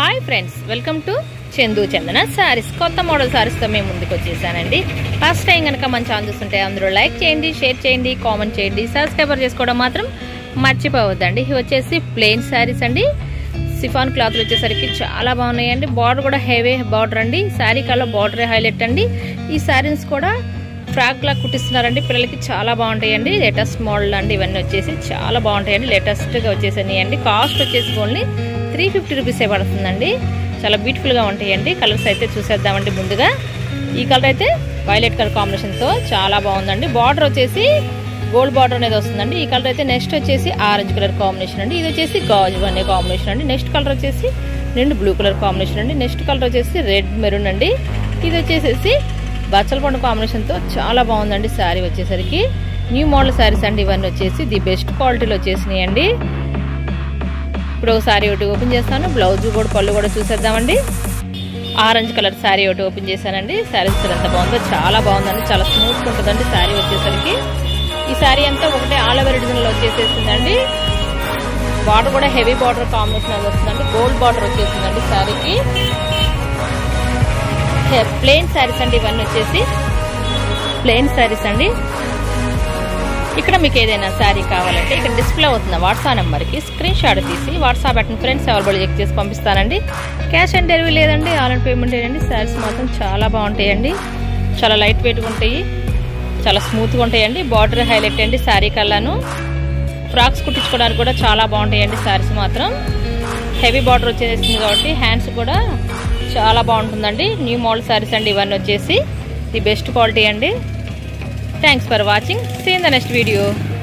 hi friends welcome to Chandu Chandana saris కొత్త model సారీస్తో మేము ముందుకు వచ్చేసానండి ఫస్ట్ టైం కనుక మన ఛానల్ చూస్తుంటే అందరూ లైక్ చేయండి షేర్ చేయండి కామెంట్ చేయండి సబ్స్క్రైబర్ చేసుకోవడం మాత్రం మర్చిపోవద్దండి ఇవి వచ్చేసి ప్లెయిన్ శారీస్ అండి సిఫాన్ క్లాత్లు వచ్చేసరికి చాలా బాగున్నాయండి బార్డర్ కూడా హెవీ బార్డర్ అండి శారీ కల్లా బార్డర్ హైలైట్ అండి ఈ శారీస్ కూడా ఫ్రాక్ లా కుట్టిస్తున్నారండి పిల్లలకి చాలా బాగుంటాయండి లేటెస్ట్ మోడల్ అండి ఇవన్నీ వచ్చేసి చాలా బాగుంటాయండి లేటెస్ట్గా వచ్చేసినాయి అండి కాస్ట్ వచ్చేసి ఓన్లీ త్రీ ఫిఫ్టీ రూపీసే పడుతుందండి చాలా బ్యూటిఫుల్గా ఉంటాయండి కలర్స్ అయితే చూసేద్దామండి ముందుగా ఈ కలర్ అయితే వైలెట్ కలర్ కాంబినేషన్తో చాలా బాగుందండి బార్డర్ వచ్చేసి గోల్డ్ బార్డర్ అనేది వస్తుందండి ఈ కలర్ అయితే నెక్స్ట్ వచ్చేసి ఆరెంజ్ కలర్ కాంబినేషన్ అండి ఇది వచ్చేసి గాజు అనే కాంబినేషన్ అండి నెక్స్ట్ కలర్ వచ్చేసి రెండు బ్లూ కలర్ కాంబినేషన్ అండి నెక్స్ట్ కలర్ వచ్చేసి రెడ్ మెరూన్ అండి ఇది వచ్చేసేసి బచ్చల పండు కాంబినేషన్తో చాలా బాగుందండి శారీ వచ్చేసరికి న్యూ మోడల్ శారీస్ అండి ఇవన్నీ వచ్చేసి ది బెస్ట్ క్వాలిటీలో వచ్చేసినాయి అండి ఇప్పుడు ఒక శారీ ఒకటి ఓపెన్ చేస్తాను బ్లౌజ్ కూడా పళ్ళు కూడా చూసేద్దామండి ఆరెంజ్ కలర్ శారీ ఒకటి ఓపెన్ చేశానండి శారీ ఎంత బాగుందో చాలా బాగుందండి చాలా స్మూత్ ఉంటుందండి శారీ వచ్చేసరికి ఈ శారీ అంతా ఒకటే ఆల్ ఓవర్ డిజైన్లో వచ్చేసేసిందండి బార్డర్ కూడా హెవీ బార్డర్ కాంబినేషన్ అది వస్తుందండి గోల్డ్ బార్డర్ వచ్చేసిందండి శారీకి ప్లెయిన్ శారీస్ అండి ఇవన్నీ వచ్చేసి ప్లెయిన్ శారీస్ అండి ఇక్కడ మీకు ఏదైనా శారీ కావాలంటే ఇక్కడ డిస్ప్లే అవుతున్న వాట్సాప్ నెంబర్కి స్క్రీన్ షాట్ తీసి వాట్సాప్ పెట్టిన ఫ్రెండ్స్ అవైలబుల్ చెక్ చేసి పంపిస్తానండి క్యాష్ ఆన్ డెలివరీ లేదండి ఆన్లైన్ పేమెంట్ లేదండి శారీస్ మాత్రం చాలా బాగుంటాయండి చాలా లైట్ వెయిట్గా ఉంటాయి చాలా స్మూత్గా ఉంటాయండి బార్డర్ హైలైట్ అండి శారీ కల్లాను ఫ్రాక్స్ కుట్టించుకోవడానికి కూడా చాలా బాగుంటాయండి శారీస్ మాత్రం హెవీ బార్డర్ వచ్చేసింది కాబట్టి హ్యాండ్స్ కూడా చాలా బాగుంటుందండి న్యూ మోడల్ శారీస్ అండి ఇవన్నీ వచ్చేసి ది బెస్ట్ క్వాలిటీ అండి thanks for watching see in the next video